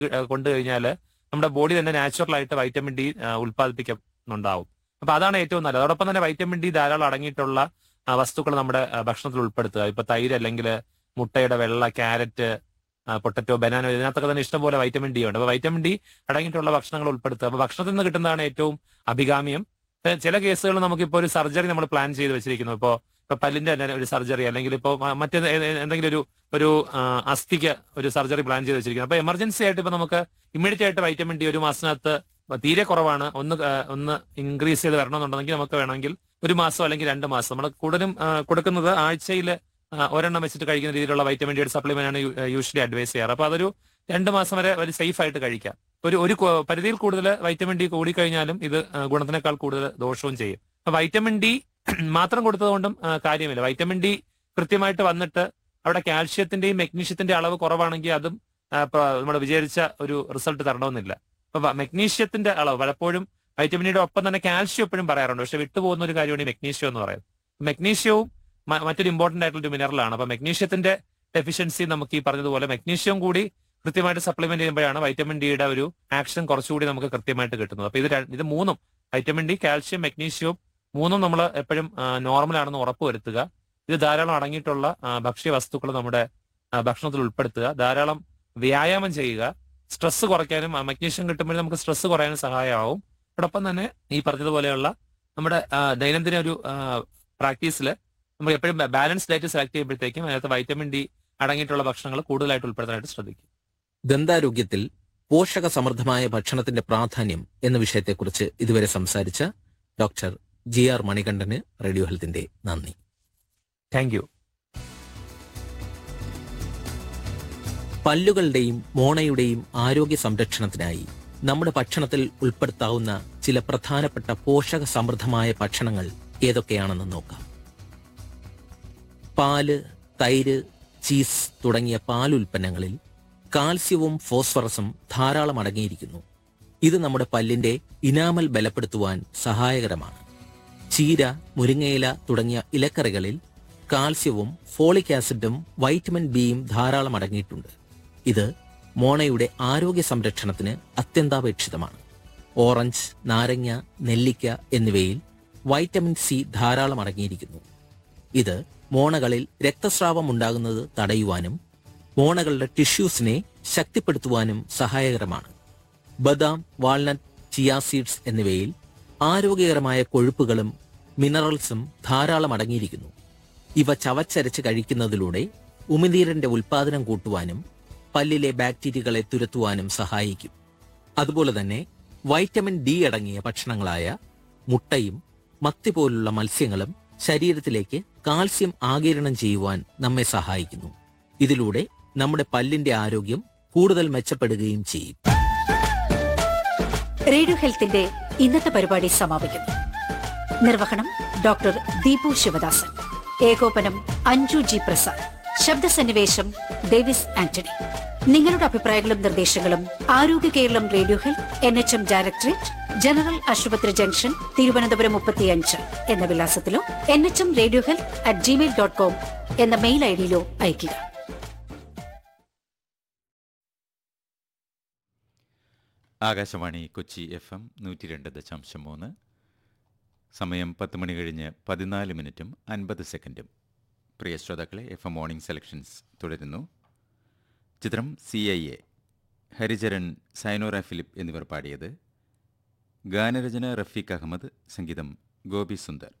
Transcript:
ഏഹ് കൊണ്ടു കഴിഞ്ഞാൽ നമ്മുടെ ബോഡി തന്നെ നാച്ചുറൽ ആയിട്ട് വൈറ്റമിൻ ഡി ഉൽപ്പാദിപ്പിക്കുന്നുണ്ടാവും അപ്പൊ അതാണ് ഏറ്റവും നല്ലത് അതോടൊപ്പം തന്നെ വൈറ്റമിൻ ഡി ധാരാളം അടങ്ങിയിട്ടുള്ള വസ്തുക്കൾ നമ്മുടെ ആ, ഭക്ഷണത്തിൽ ഉൾപ്പെടുത്തുക ഇപ്പൊ തൈര് അല്ലെങ്കിൽ മുട്ടയുടെ വെള്ള ക്യാരറ്റ് പൊട്ടറ്റോ ബനാനോ ഇതിനകത്തൊക്കെ തന്നെ ഇഷ്ടംപോലെ വൈറ്റമിൻ ഡി ഉണ്ട് അപ്പൊ വൈറ്റമിൻ ഡി അടങ്ങിയിട്ടുള്ള ഭക്ഷണങ്ങൾ ഉൾപ്പെടുത്തുക അപ്പൊ ഭക്ഷണത്തിൽ നിന്ന് കിട്ടുന്നതാണ് ഏറ്റവും അഭികാമ്യം ഏഹ് ചില കേസുകൾ നമുക്കിപ്പോ ഒരു സർജറി നമ്മൾ പ്ലാൻ ചെയ്ത് വെച്ചിരിക്കുന്നു ഇപ്പോ ഇപ്പൊ പല്ലിന്റെ തന്നെ ഒരു സർജറി അല്ലെങ്കിൽ ഇപ്പോ മറ്റേ എന്തെങ്കിലും ഒരു ഒരു ആ, അസ്ഥിക്ക് ഒരു സർജറി പ്ലാൻ ചെയ്ത് വെച്ചിരിക്കുന്നു അപ്പൊ എമർജൻസി ആയിട്ട് ഇപ്പൊ നമുക്ക് ഇമ്മീഡിയറ്റ് ആയിട്ട് വൈറ്റമിൻ ഡി ഒരു മാസത്തിനകത്ത് തീരെ കുറവാണ് ഒന്ന് ആ, ഒന്ന് ഇൻക്രീസ് ചെയ്ത് വരണമെന്നുണ്ടെങ്കിൽ നമുക്ക് വേണമെങ്കിൽ ഒരു മാസം അല്ലെങ്കിൽ രണ്ട് മാസം നമ്മൾ കൂടുതലും ആ, കൊടുക്കുന്നത് ആഴ്ചയിൽ ഒരെണ്ണം വെച്ചിട്ട് കഴിക്കുന്ന രീതിയിലുള്ള വൈറ്റമിൻ ഡിയുടെ സപ്ലിമെന്റ് ആണ് യൂഷ്വലി അഡ്വൈസ് ചെയ്യാറ് അപ്പൊ അതൊരു രണ്ട് മാസം വരെ ഒരു സേഫ് ആയിട്ട് കഴിക്കാം ഒരു ഒരു കൊ- പരിധിയിൽ കൂടുതൽ വൈറ്റമിൻ ഡി കൂടിക്കഴിഞ്ഞാലും ഇത് ആ, ഗുണത്തിനേക്കാൾ കൂടുതൽ ദോഷവും ചെയ്യും അപ്പൊ വൈറ്റമിൻ ഡി മാത്രം കൊടുത്തതുകൊണ്ടും ആ, കാര്യമില്ല വൈറ്റമിൻ ഡി കൃത്യമായിട്ട് വന്നിട്ട് അവിടെ കാൽഷ്യത്തിന്റെയും മെഗ്നീഷ്യത്തിന്റെ അളവ് കുറവാണെങ്കിൽ അതും നമ്മൾ വിചാരിച്ച ഒരു റിസൾട്ട് തരണമെന്നില്ല അപ്പൊ മെഗ്നീഷ്യത്തിന്റെ അളവ് പലപ്പോഴും വൈറ്റമിൻ ഡിയുടെ ഒപ്പം തന്നെ കാൽഷ്യം എപ്പോഴും പറയാറുണ്ട് പക്ഷെ വിട്ടുപോകുന്ന ഒരു കാര്യമാണ് ഈ മെഗ്നീഷ്യം എന്ന് പറയുന്നത് മെഗ്നീഷ്യവും മ- മറ്റൊരു ഇമ്പോർട്ടന്റ് ആയിട്ടുള്ള ഒരു മിനറലാണ് അപ്പൊ മെഗ്നീഷ്യത്തിന്റെ ഡെഫിഷ്യൻസി നമുക്ക് ഈ പറഞ്ഞതുപോലെ മെഗ്നീഷ്യം കൂടി കൃത്യമായിട്ട് സപ്ലിമെന്റ് ചെയ്യുമ്പോഴാണ് വൈറ്റമിൻ ഡിയുടെ ഒരു ആക്ഷൻ കുറച്ചുകൂടി നമുക്ക് കൃത്യമായിട്ട് കിട്ടുന്നത് അപ്പൊ ഇത് ര- ഇത് മൂന്നും വൈറ്റമിൻ ഡി കാൽഷ്യം മെഗ്നീഷ്യവും മൂന്നും നമ്മൾ എപ്പോഴും നോർമൽ ആണെന്ന് ഉറപ്പുവരുത്തുക ഇത് ധാരാളം അടങ്ങിയിട്ടുള്ള ആ, ഭക്ഷ്യ വസ്തുക്കൾ നമ്മുടെ ആ, ഭക്ഷണത്തിൽ ഉൾപ്പെടുത്തുക ധാരാളം വ്യായാമം ചെയ്യുക സ്ട്രെസ് കുറയ്ക്കാനും മഗ്നീഷ്യം കിട്ടുമ്പോൾ നമുക്ക് സ്ട്രെസ് കുറയാനും സഹായമാവും അതോടൊപ്പം തന്നെ ഈ പറഞ്ഞതുപോലെയുള്ള നമ്മുടെ ആ, ദൈനംദിന ഒരു പ്രാക്ടീസിൽ നമ്മൾ എപ്പോഴും ബാലൻസ് ഡയറ്റ് സെലക്ട് ചെയ്യുമ്പോഴത്തേക്കും അതിനകത്ത് വൈറ്റമിൻ ഡി അടങ്ങിയിട്ടുള്ള ഭക്ഷണങ്ങൾ കൂടുതലായിട്ട് ഉൾപ്പെടുത്താനായിട്ട് ശ്രദ്ധിക്കും ദന്താരോഗ്യത്തിൽ പോഷക സമൃദ്ധമായ ഭക്ഷണത്തിന്റെ പ്രാധാന്യം എന്ന വിഷയത്തെക്കുറിച്ച് ഇതുവരെ സംസാരിച്ച ഡോക്ടർ ജി ആർ മണികണ്ഠന് റേഡിയോ ഹെൽത്തിന്റെ നന്ദി താങ്ക് യു പല്ലുകളുടെയും മോണയുടെയും ആരോഗ്യ സംരക്ഷണത്തിനായി നമ്മുടെ ഭക്ഷണത്തിൽ ഉൾപ്പെടുത്താവുന്ന ചില പ്രധാനപ്പെട്ട പോഷക സമൃദ്ധമായ ഭക്ഷണങ്ങൾ ഏതൊക്കെയാണെന്ന് നോക്കാം പാല് തൈര് ചീസ് തുടങ്ങിയ പാലുൽപ്പന്നങ്ങളിൽ കാൽസ്യവും ഫോസ്ഫറസും ധാരാളം അടങ്ങിയിരിക്കുന്നു ഇത് നമ്മുടെ പല്ലിന്റെ ഇനാമൽ ബലപ്പെടുത്തുവാൻ സഹായകരമാണ് ചീര മുരിങ്ങയില തുടങ്ങിയ ഇലക്കറികളിൽ കാൽസ്യവും ഫോളിക് ആസിഡും വൈറ്റമിൻ ബിയും ധാരാളം അടങ്ങിയിട്ടുണ്ട് ഇത് മോണയുടെ ആരോഗ്യ സംരക്ഷണത്തിന് അത്യന്താപേക്ഷിതമാണ് ഓറഞ്ച് നാരങ്ങ നെല്ലിക്ക എന്നിവയിൽ വൈറ്റമിൻ സി ധാരാളം അടങ്ങിയിരിക്കുന്നു ഇത് മോണകളിൽ രക്തസ്രാവം ഉണ്ടാകുന്നത് തടയുവാനും മോണകളുടെ ടിഷ്യൂസിനെ ശക്തിപ്പെടുത്തുവാനും സഹായകരമാണ് ബദാം വാൾനട്ട് ചിയാ സീഡ്സ് എന്നിവയിൽ ആരോഗ്യകരമായ കൊഴുപ്പുകളും മിനറൽസും ധാരാളം അടങ്ങിയിരിക്കുന്നു ഇവ ചവച്ചരച്ച് കഴിക്കുന്നതിലൂടെ ഉമിനീരിന്റെ ഉൽപാദനം കൂട്ടുവാനും പല്ലിലെ ബാക്ടീരിയകളെ തുരത്തുവാനും സഹായിക്കും അതുപോലെ തന്നെ വൈറ്റമിൻ ഡി അടങ്ങിയ ഭക്ഷണങ്ങളായ മുട്ടയും മത്തി പോലുള്ള മത്സ്യങ്ങളും ശരീരത്തിലേക്ക് കാൽസ്യം ആകിരണം ചെയ്യുവാൻ നമ്മെ സഹായിക്കുന്നു ഇതിലൂടെ നമ്മുടെ പല്ലിന്റെ ആരോഗ്യം കൂടുതൽ മെച്ചപ്പെടുകയും ചെയ്യും റേഡിയോ ഹെൽത്തിന്റെ ഇന്നത്തെ പരിപാടി സമാപിക്കുന്നു നിർവഹണം ഡോക്ടർ ദീപു ശിവദാസൻ ഏകോപനം അഞ്ജു ജി പ്രസാദ് ശബ്ദസന്നിവേശം ഡേവിസ് ആന്റണി നിങ്ങളുടെ അഭിപ്രായങ്ങളും നിർദ്ദേശങ്ങളും ആരോഗ്യ Keralam radio health N H M directorate general ആശുപത്രി ജംഗ്ഷൻ തിരുവനന്തപുരം മുപ്പത്തിയഞ്ച് എന്ന വിലാസത്തിലോ N H M radio health at gmail dot com എന്ന മെയിൽ ഐ ഡിയിലോ അയയ്ക്കുക ആകാശവാണി കൊച്ചി എഫ് എം നൂറ്റി രണ്ട് ദശാംശം മൂന്ന് സമയം പത്ത് മണി കഴിഞ്ഞ് പതിനാല് മിനിറ്റും അൻപത് സെക്കൻഡും പ്രിയ ശ്രോതാക്കളെ എഫ് എം മോർണിംഗ് സെലക്ഷൻസ് തുടരുന്നു ചിത്രം C I A Haricharan Sayanora Philip എന്നിവർ പാടിയത് ഗാനരചന റഫീഖ് അഹമ്മദ് സംഗീതം ഗോപി സുന്ദർ